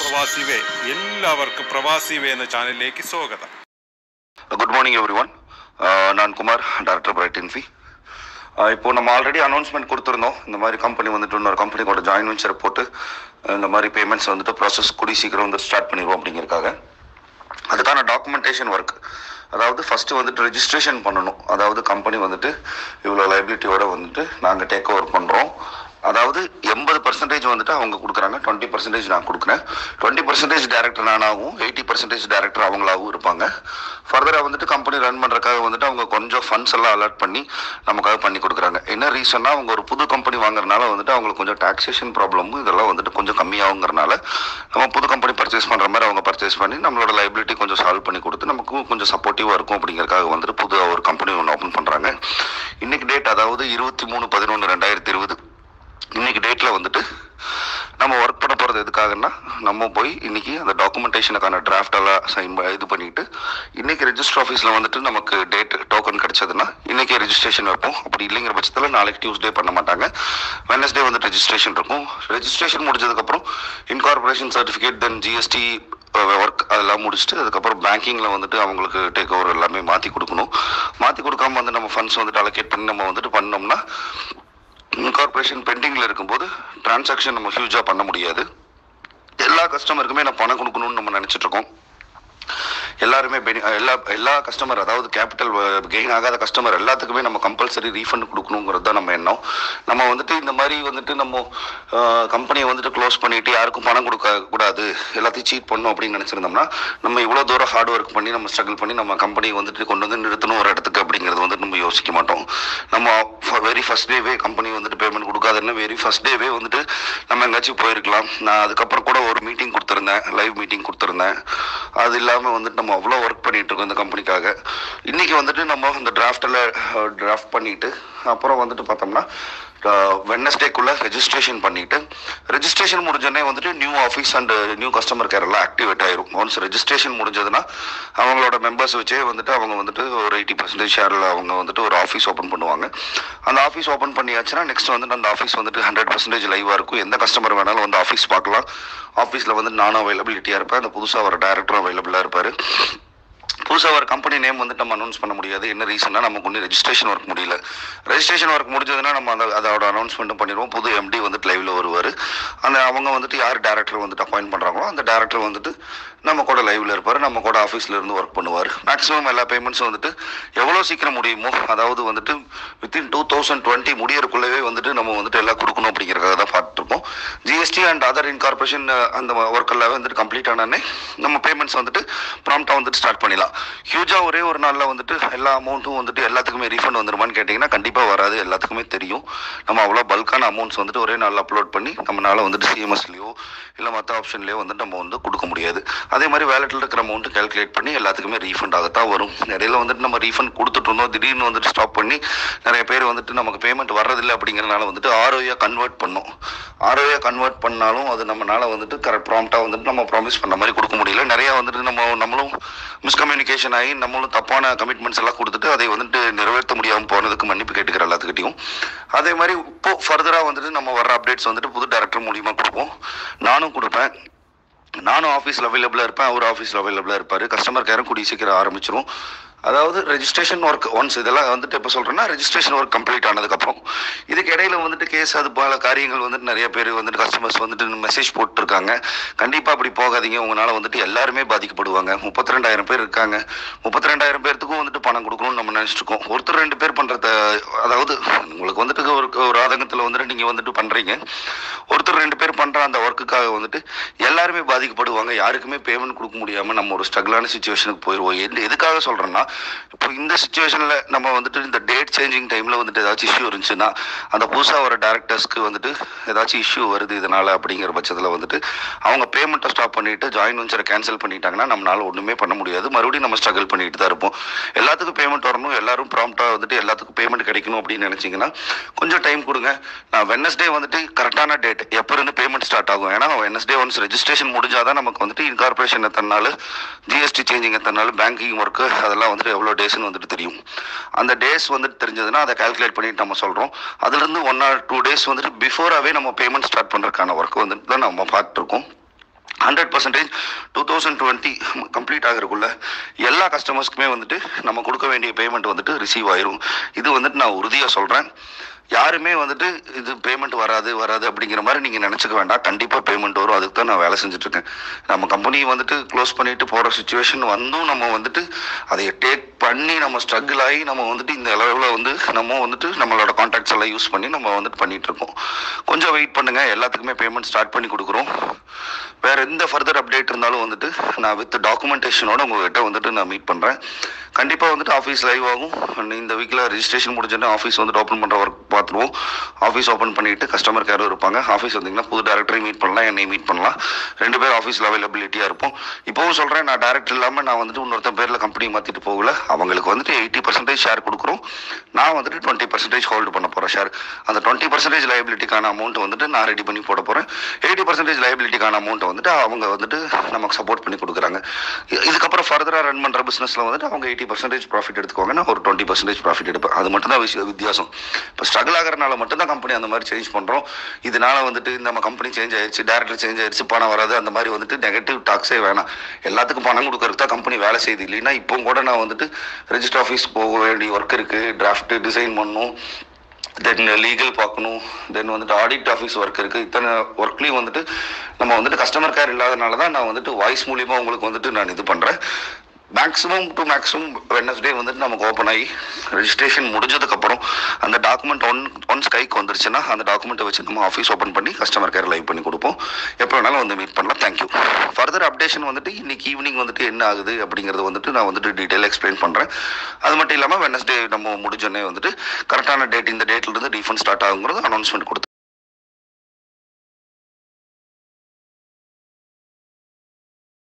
പ്രവാസി വേ എല്ലാവർക്കും പ്രവാസി വേ എന്ന ചാനലിലേക്ക് സ്വാഗതം குட் மார்னிங் எவ்ரி ஒன் நான் குமார் டைரக்டர் பிரைட் இன்ஃபி இப்போ நம்ம ஆல்ரெடி அனௌன்ஸ்மெண்ட் கொடுத்துருந்தோம் இந்த மாதிரி கம்பெனி வந்துட்டு இன்னொரு கம்பெனி கூட ஜாயின் வெஞ்சர் போட்டு அஹ், இந்த மாதிரி பேமெண்ட்ஸ் வந்துட்டு ப்ராசஸ் கூடி சீக்கிரம் வந்து ஸ்டார்ட் பண்ணிடுவோம் அப்படிங்கிறதுக்காக அதுக்கான டாக்குமெண்டேஷன் ஒர்க் அதாவது ஃபர்ஸ்ட் வந்துட்டு ரெஜிஸ்ட்ரேஷன் பண்ணணும் அதாவது கம்பெனி வந்துட்டு இவ்வளோ லைபிலிட்டியோட வந்துட்டு நாங்கள் டேக் ஓவர் பண்ணுறோம் அதாவது எண்பது பர்சன்டேஜ் வந்துட்டு அவங்க கொடுக்குறாங்க டுவெண்ட்டி பர்சன்டேஜ் நான் கொடுக்குறேன் டுவெண்ட்டி பர்சன்டேஜ் டேரக்டர் நானாகவும் எயிட்டி பர்சன்டேஜ் டேரக்டர் அவங்களாகவும் இருப்பாங்க ஃபர்தராக வந்துட்டு கம்பெனி ரன் பண்ணுறதுக்காக வந்துட்டு அவங்க கொஞ்சம் ஃபண்ட்ஸ் எல்லாம் அலாட் பண்ணி நமக்காக பண்ணி கொடுக்குறாங்க என்ன ரீசன்னா அவங்க ஒரு புது கம்பெனி வாங்குறதுனால வந்துட்டு அவங்களுக்கு கொஞ்சம் டாக்ஸேஷன் ப்ராப்ளமும் இதெல்லாம் வந்துட்டு கொஞ்சம் கம்மியாகுங்கிறனால நம்ம புது கம்பெனி பர்ச்சேஸ் பண்ணுற மாதிரி அவங்க பர்ச்சேஸ் பண்ணி நம்மளோட லைபிலிட்டி கொஞ்சம் சால்வ் பண்ணி கொடுத்து நமக்கும் கொஞ்சம் சப்போர்ட்டிவாக இருக்கும் அப்படிங்கறதுக்காக வந்துட்டு புது ஒரு கம்பெனி ஒன்று ஓப்பன் பண்ணுறாங்க இன்னைக்கு டேட் அதாவது இருபத்தி மூணு பதினொன்று ரெண்டாயிரத்தி இருபது இன்னைக்கு டேட்ல வந்துட்டு நம்ம ஒர்க் பண்ண போறது எதுக்காகன்னா நம்ம போய் இன்னைக்கு அந்த டாக்குமெண்டேஷனுக்கான டிராஃப்ட் எல்லாம் சைன் இது பண்ணிட்டு இன்னைக்கு ரெஜிஸ்டர் ஆஃபீஸ்ல வந்துட்டு நமக்கு டேட் டோக்கன் கிடைச்சதுன்னா இன்னைக்கு ரெஜிஸ்ட்ரேஷன் வைப்போம் அப்படி இல்லைங்கிற பட்சத்தில் நாளைக்கு டியூஸ்டே பண்ண மாட்டாங்க வெனஸ்டே வந்து ரெஜிஸ்ட்ரேஷன் இருக்கும் ரெஜிஸ்ட்ரேஷன் முடிஞ்சதுக்கப்புறம் incorporation certificate then GST work அதெல்லாம் முடிச்சுட்டு அதுக்கப்புறம் பேங்கிங்கில் வந்துட்டு அவங்களுக்கு டேக் ஓவர் எல்லாமே மாற்றி கொடுக்கணும் மாற்றி கொடுக்காம வந்து நம்ம ஃபண்ட்ஸ் வந்துட்டு அலோகேட் பண்ணி நம்ம வந்துட்டு பண்ணோம்னா இன்கார்பரேஷன் பெண்டிங்கில் இருக்கும்போது டிரான்சாக்ஷன் நம்ம ஹியூஜாக பண்ண முடியாது எல்லா கஸ்டமருக்குமே நான் பணம் கொடுக்கணும்னு நம்ம நினைச்சிட்டு இருக்கோம் எல்லாருமே bene- எல்லா எல்லா கஸ்டமர் அதாவது கேபிட்டல் கெயின் ஆகாத கஸ்டமர் எல்லாத்துக்குமே நம்ம கம்பல்சரி ரீஃபண்ட் கொடுக்கணுங்கிறது தான் நம்ம எண்ணம் நம்ம வந்துட்டு இந்த மாதிரி வந்துட்டு நம்ம கம்பெனியை வந்துட்டு க்ளோஸ் பண்ணிட்டு யாருக்கும் பணம் கொடுக்க கூடாது எல்லாத்தையும் சீட் பண்ணணும் அப்படின்னு நினைச்சிருந்தோம்னா நம்ம இவ்வளோ தூரம் ஹார்ட் ஒர்க் பண்ணி நம்ம ஸ்ட்ரகிள் பண்ணி நம்ம கம்பெனியை வந்துட்டு கொண்டு வந்து நிறுத்தணும் ஒரு இடத்துக்கு அப்படிங்கிறது வந்துட்டு நம்ம யோசிக்க மாட்டோம் நம்ம வெரி ஃபர்ஸ்ட் டேவே கம்பெனி வந்துட்டு பேமெண்ட் கொடுக்காதுன்னு வெரி ஃபர்ஸ்ட் டேவே வந்துட்டு நம்ம எங்கேயாச்சும் போயிருக்கலாம் நான் அதுக்கப்புறம் கூட ஒரு மீட்டிங் கொடுத்துருந்தேன் லைவ் மீட்டிங் கொடுத்துருந்தேன் அது இல்லாமல் வந்துட்டு நம்ம அவ்வளோ ஒர்க் பண்ணிட்டு இருக்கோம் இந்த கம்பெனிக்காக இன்னைக்கு வந்துட்டு நம்ம இந்த டிராஃப்டில் டிராஃப்ட் பண்ணிட்டு அப்புறம் வந்துட்டு பார்த்தோம்னா வெட்னஸ்டேக்குள்ள ரெஜிஸ்ட்ரேஷன் பண்ணிட்டு ரெஜிஸ்ட்ரேஷன் முடிஞ்சோடனே வந்துட்டு new office and new customer care எல்லாம் ஆக்டிவேட் ஆயிரும் ஒன்ஸ் ரெஜிஸ்ட்ரேஷன் முடிஞ்சதுன்னா அவங்களோட மெம்பர்ஸ் வச்சே வந்துட்டு அவங்க வந்துட்டு ஒரு எயிட்டி பர்சன்டேஜ் ஷேரில் அவங்க வந்துட்டு ஒரு ஆஃபீஸ் ஓப்பன் பண்ணுவாங்க அந்த ஆஃபீஸ் ஓப்பன் பண்ணியாச்சுன்னா நெக்ஸ்ட் வந்துட்டு அந்த ஆஃபீஸ் வந்துட்டு ஹண்ட்ரட் பர்சன்டேஜ் லைவாக இருக்கும் எந்த கஸ்டமர் வேணாலும் வந்து ஆஃபீஸ் பார்க்கலாம் ஆஃபீஸில் வந்து நானும் அவைலபிலிட்டியாக இருப்பேன் அந்த புதுசாக வர டேரக்டரும் அவைலபிளாக இருப்பார் புதுசாக ஒரு கம்பெனி நேம் வந்துட்டு நம்ம அனௌன்ஸ் பண்ண முடியாது என்ன ரீசன்னா நமக்கு ஒன்றும் ரெஜிஸ்ட்ரேஷன் ஒர்க் முடியல ரெஜிஸ்ட்ரேஷன் ஒர்க் முடிஞ்சதுன்னா நம்ம அந்த அதோட அனௌன்ஸ்மெண்ட்டும் பண்ணிடுவோம் புது எம்டி வந்துட்டு லைவ்ல வருவார் அந்த அவங்க வந்துட்டு யார் டேரக்டர் வந்துட்டு அப்பாயிண்ட் பண்ணுறாங்களோ அந்த டேரக்டர் வந்துட்டு நம்ம கூட லைவ்ல இருப்பார் நம்ம கூட ஆஃபீஸ்ல இருந்து ஒர்க் பண்ணுவார் மேக்ஸிமம் எல்லா பேமெண்ட்ஸும் வந்துட்டு எவ்வளோ சீக்கிரம் முடியுமோ அதாவது வந்துட்டு வித்தின் டூ தௌசண்ட் டுவெண்ட்டி முடியறதுக்குள்ளவே வந்துட்டு நம்ம வந்துட்டு எல்லாம் கொடுக்கணும் அப்படிங்கிறதுக்காக தான் பார்த்துருப்போம் ஜிஎஸ்டி அண்ட் அதர் இன்கார்பரேஷன் அந்த ஒர்க் எல்லாமே வந்துட்டு கம்ப்ளீட் ஆனே நம்ம பேமெண்ட்ஸ் வந்துட்டு ப்ராம்ப்டாக வந்துட்டு ஸ்டார்ட் பண்ணிடலாம் ஹியூஜாக ஒரே ஒரு நாளில் வந்துட்டு எல்லா அமௌண்ட்டும் வந்துட்டு எல்லாத்துக்குமே ரீஃபண்ட் வந்துருமான்னு கேட்டிங்கன்னா கண்டிப்பாக வராது எல்லாத்துக்குமே தெரியும் நம்ம அவ்வளோ பல்கான அமௌண்ட்ஸ் வந்துட்டு ஒரே நாளில் அப்லோட் பண்ணி நம்மளால வந்துட்டு சிஎம்எஸ்லையோ இல்லை மற்ற ஆப்ஷன்லையோ வந்துட்டு நம்ம வந்து கொடுக்க முடியாது அதே மாதிரி வேலெட்டில் இருக்கிற அமௌண்ட்டு கால்குலேட் பண்ணி எல்லாத்துக்குமே ரீஃபண்ட் ஆகத்தான் வரும் இடையில வந்துட்டு நம்ம ரீஃபண்ட் கொடுத்துட்டு இருந்தோம் திடீர்னு வந்துட்டு ஸ்டாப் பண்ணி நிறைய பேர் வந்துட்டு நமக்கு பேமெண்ட் வர்றதில்லை அப்படிங்கிறனால வந்துட்டு ஆர்ஓயா கன்வெர்ட் பண்ணோம் ஆர்ஓயா கன்வெர்ட் பண்ணாலும் அது நம்மனால வந்துட்டு கரெக்ட் ப்ராம்ப்டாக வந்துட்டு நம்ம ப்ராமிஸ் பண்ண மாதிரி கொடுக்க முடியல நிறைய வந்துட்டு நம்ம நம்மளும் மிஸ்கம்யூனிகேஷன் ஆகி நம்மளும் தப்பான கமிட்மெண்ட்ஸ் எல்லாம் கொடுத்துட்டு அதை வந்துட்டு நிறைவேற்ற முடியாமல் போனதுக்கு மன்னிப்பு கேட்டுக்கிற எல்லாத்துக்கிட்டையும் அதே மாதிரி இப்போ ஃபர்தராக வந்துட்டு நம்ம வர அப்டேட்ஸ் வந்துட்டு புது டேரக்டர் மூலியமாக கொடுப்போம் நானும் கொடுப்பேன் நானும் ஆஃபீஸில் அவைலபிளாக இருப்பேன் அவர் ஆஃபீஸில் அவைலபிளாக இருப்பார் கஸ்டமர் கேரும் கூடிய சீக்கிரம் ஆரம்பிச்சிரும் அதாவது ரெஜிஸ்ட்ரேஷன் ஒர்க் ஒன்ஸ் இதெல்லாம் வந்துட்டு இப்போ சொல்கிறேன்னா ரெஜிஸ்ட்ரேஷன் ஒர்க் கம்ப்ளீட் ஆனதுக்கப்புறம் இதுக்கு இடையில வந்துட்டு கேஸ் அது போல காரியங்கள் வந்துட்டு நிறைய பேர் வந்துட்டு கஸ்டமர்ஸ் வந்துட்டு மெசேஜ் போட்டுருக்காங்க கண்டிப்பாக அப்படி போகாதீங்க உங்களால் வந்துட்டு எல்லாருமே பாதிக்கப்படுவாங்க முப்பத்தி ரெண்டாயிரம் பேர் இருக்காங்க முப்பத்தி ரெண்டாயிரம் பேர்த்துக்கும் வந்துட்டு பணம் கொடுக்கணும்னு நம்ம நினச்சிட்டு இருக்கோம் ஒருத்தர் ரெண்டு பேர் பண்ணுறத அதாவது உங்களுக்கு வந்துட்டு ஒரு ஒரு ஆதங்கத்தில் வந்துட்டு நீங்கள் வந்துட்டு பண்ணுறீங்க ஒருத்தர் ரெண்டு பேர் பண்ணுற அந்த ஒர்க்குக்காக வந்துட்டு எல்லாருமே பாதிக்கப்படுவாங்க யாருக்குமே பேமெண்ட் கொடுக்க முடியாமல் நம்ம ஒரு ஸ்ட்ரகிளான சுச்சுவேஷனுக்கு போயிடுவோம் எந்த எதுக்காக சொல்கிறேன்னா இப்போ இந்த சுச்சுவேஷனில் நம்ம வந்துட்டு இந்த டேட் சேஞ்சிங் டைமில் வந்துட்டு ஏதாச்சும் இஷ்யூ இருந்துச்சுன்னா அந்த புதுசாக வர டேரக்டர்ஸ்க்கு வந்துட்டு ஏதாச்சும் இஷ்யூ வருது இதனால் அப்படிங்கிற பட்சத்தில் வந்துட்டு அவங்க பேமெண்ட்டை ஸ்டாப் பண்ணிட்டு ஜாயின் வெஞ்சரை கேன்சல் பண்ணிட்டாங்கன்னா நம்மளால ஒன்றுமே பண்ண முடியாது மறுபடியும் நம்ம ஸ்ட்ரகிள் பண்ணிட்டு தான் இருப்போம் எல்லாத்துக்கும் பேமெண்ட் வரணும் எல்லாரும் ப்ராம்ப்டாக வந்துட்டு எல்லாத்துக்கும் பேமெண்ட் கிடைக்கணும் அப்படின்னு நினச்சிங்கன்னா கொஞ்சம் டைம் கொடுங்க நான் வெனஸ்டே வந்துட்டு கரெக்டான டேட் எப்போ இருந்து பேமெண்ட் ஸ்டார்ட் ஆகும் ஏன்னா வெனஸ்டே ஒன்ஸ் ரெஜிஸ்ட்ரேஷன் முடிஞ்சாதான் நமக்கு வந்துட்டு இன்கார்பரேஷன் எத்தனை நாள் ஜிஎஸ்டி சேஞ்சிங் எத்தனை நாள் பேங்கிங் ஒர்க்கு அதெல்லாம் வந்துட்டு எவ்வளோ டேஸ்னு வந்துட்டு தெரியும் அந்த டேஸ் வந்துட்டு தெரிஞ்சதுன்னா அதை கால்குலேட் பண்ணிட்டு நம்ம சொல்கிறோம் அதுலேருந்து ஒன் ஆர் டூ டேஸ் வந்துட்டு பிஃபோராகவே நம்ம பேமெண்ட் ஸ்டார்ட் பண்ணுறதுக்கான ஒர்க் வந்துட்டு தான் நம்ம பார்த்துருக்கோம் hundred percentage two thousand twenty complete ஆகிறதுக்குள்ள எல்லா கஸ்டமர்ஸ்க்குமே வந்துட்டு நம்ம கொடுக்க வேண்டிய பேமெண்ட் வந்துட்டு ரிசீவ் ஆயிரும் இது வந்துட்டு நான் உறுதியாக சொல்கிறேன் யாருமே வந்துட்டு இது பேமெண்ட் வராது வராது அப்படிங்கிற மாதிரி நீங்கள் நினச்சிக்க வேண்டாம் கண்டிப்பாக பேமெண்ட் வரும் அதுக்கு தான் நான் வேலை செஞ்சுட்டு இருக்கேன் நம்ம கம்பெனி வந்துட்டு க்ளோஸ் பண்ணிட்டு போகிற சுச்சுவேஷன் வந்தும் நம்ம வந்துட்டு அதை டேக் பண்ணி நம்ம ஸ்ட்ரகிள் ஆகி நம்ம வந்துட்டு இந்த அளவில் வந்து நம்ம வந்துட்டு நம்மளோட கான்டாக்ட்ஸ் எல்லாம் யூஸ் பண்ணி நம்ம வந்துட்டு பண்ணிட்டு இருக்கோம் கொஞ்சம் வெயிட் பண்ணுங்க எல்லாத்துக்குமே பேமெண்ட் ஸ்டார்ட் பண்ணி கொடுக்குறோம் வேற எந்த ஃபர்தர் அப்டேட் இருந்தாலும் வந்துட்டு நான் வித் டாக்குமெண்டேஷனோட உங்ககிட்ட வந்துட்டு நான் மீட் பண்ணுறேன் கண்டிப்பாக வந்துட்டு ஆஃபீஸ் லைவ் ஆகும் And இந்த வீக்கில் ரெஜிஸ்ட்ரேஷன் முடிஞ்சோடனே ஆஃபீஸ் வந்துட்டு ஓப்பன் பண்ணுற ஒர்க் பார்த்துருவோம் ஆஃபீஸ் ஓப்பன் பண்ணிட்டு கஸ்டமர் கேரும் இருப்பாங்க ஆஃபீஸ் வந்தீங்கன்னா புது டேரக்டரையும் மீட் பண்ணலாம் என்னை மீட் பண்ணலாம் ரெண்டு பேரும் ஆஃபீஸில் அவைலபிலிட்டியாக இருப்போம் இப்போவும் சொல்கிறேன் நான் டேரக்டர் இல்லாமல் நான் வந்துட்டு இன்னொருத்தன் பேரில் கம்பெனி மாற்றிட்டு போகல அவங்களுக்கு வந்துட்டு எயிட்டி பர்சன்டேஜ் ஷேர் கொடுக்குறோம் நான் வந்துட்டு டுவெண்ட்டி பர்சன்டேஜ் ஹோல்டு பண்ண போகிறேன் ஷேர் அந்த டுவெண்ட்டி பர்சன்டேஜ் லைபிலிட்டிக்கான அமௌண்ட் வந்துட்டு நான் ரெடி பண்ணி போட போகிறேன் எயிட்டி பர்சன்டேஜ் லைபிலிட்டிக்கான அமௌண்ட் வந்துட்டு அவங்க வந்துட்டு நமக்கு சப்போர்ட் பண்ணி கொடுக்குறாங்க இ- இதுக்கப்புறம் ஃபர்தராக ரன் பண்ணுற பிஸ்னஸில் வந்துட்டு அவங்க எயிட்டி பர்சன்டேஜ் ப்ராஃபிட் எடுத்துக்குவாங்க நான் ஒரு டுவெண்ட்டி பர்சன்டேஜ் ப்ராஃபிட் எடுப்பேன் அது மட்டும் தான் விஷயம் வித்தியாசம் இப்போ ஸ்ட்ரகிள் ஆகிறனால மட்டும்தான் கம்பெனி அந்த மாதிரி சேஞ்ச் பண்ணுறோம் இதனால வந்துட்டு நம்ம கம்பெனி சேஞ்ச் ஆயிடுச்சு டேரக்டர் சேஞ்ச் ஆயிடுச்சு பணம் வராது அந்த மாதிரி வந்துட்டு நெகட்டிவ் டாக்ஸே வேணாம் எல்லாத்துக்கும் பணம் கொடுக்கறதுக்கு தான் கம்பெனி வேலை செய்யுது இல்லைன்னா இப்போ கூட நான் வந்துட்டு ரெஜிஸ்டர் ஆஃபீஸ் போக வேண்டிய ஒர்க் இருக்குது டிராஃப்ட் டிசைன் பண்ணணும் தென் லீகல் பார்க்கணும் தென் வந்துட்டு ஆடிட் ஆஃபீஸ் ஒர்க் இருக்குது இத்தனை ஒர்க்லேயும் வந்துட்டு நம்ம வந்துட்டு கஸ்டமர் கேர் இல்லாதனால தான் நான் வந்துட்டு வாய்ஸ் மூலியமாக உங்களுக்கு வந்துட்டு நான் இது பண்ணுறேன் மேக்ஸிமம் டு மேக்ஸிமம் வெனஸ்டே வந்துட்டு நமக்கு ஓப்பன் ஆகி ரெஜிஸ்ட்ரேஷன் முடிஞ்சதுக்கப்புறம் அந்த டாக்குமெண்ட் ஒன் ஒன்ஸ் கைக்கு வந்துருச்சுன்னா அந்த டாக்குமெண்ட்டை வச்சு நம்ம ஆஃபீஸ் ஓப்பன் பண்ணி கஸ்டமர் கேர் லைவ் பண்ணி கொடுப்போம் எப்போ வேணாலும் வந்து மீட் பண்ணலாம் தேங்க்யூ ஃபர்தர் அப்டேஷன் வந்துட்டு இன்னைக்கு ஈவினிங் வந்துட்டு என்ன ஆகுது அப்படிங்கிறது வந்துட்டு நான் வந்துட்டு டீட்டெயில் எக்ஸ்பிளைன் பண்ணுறேன் அது மட்டும் இல்லாமல் வெனஸ்டே நம்ம முடிஞ்சோடனே வந்துட்டு கரெக்டான டேட் இந்த டேட்ல இருந்து ரீஃபண்ட் ஸ்டார்ட் ஆகுங்கிறது அனௌன்ஸ்மெண்ட் கொடுத்து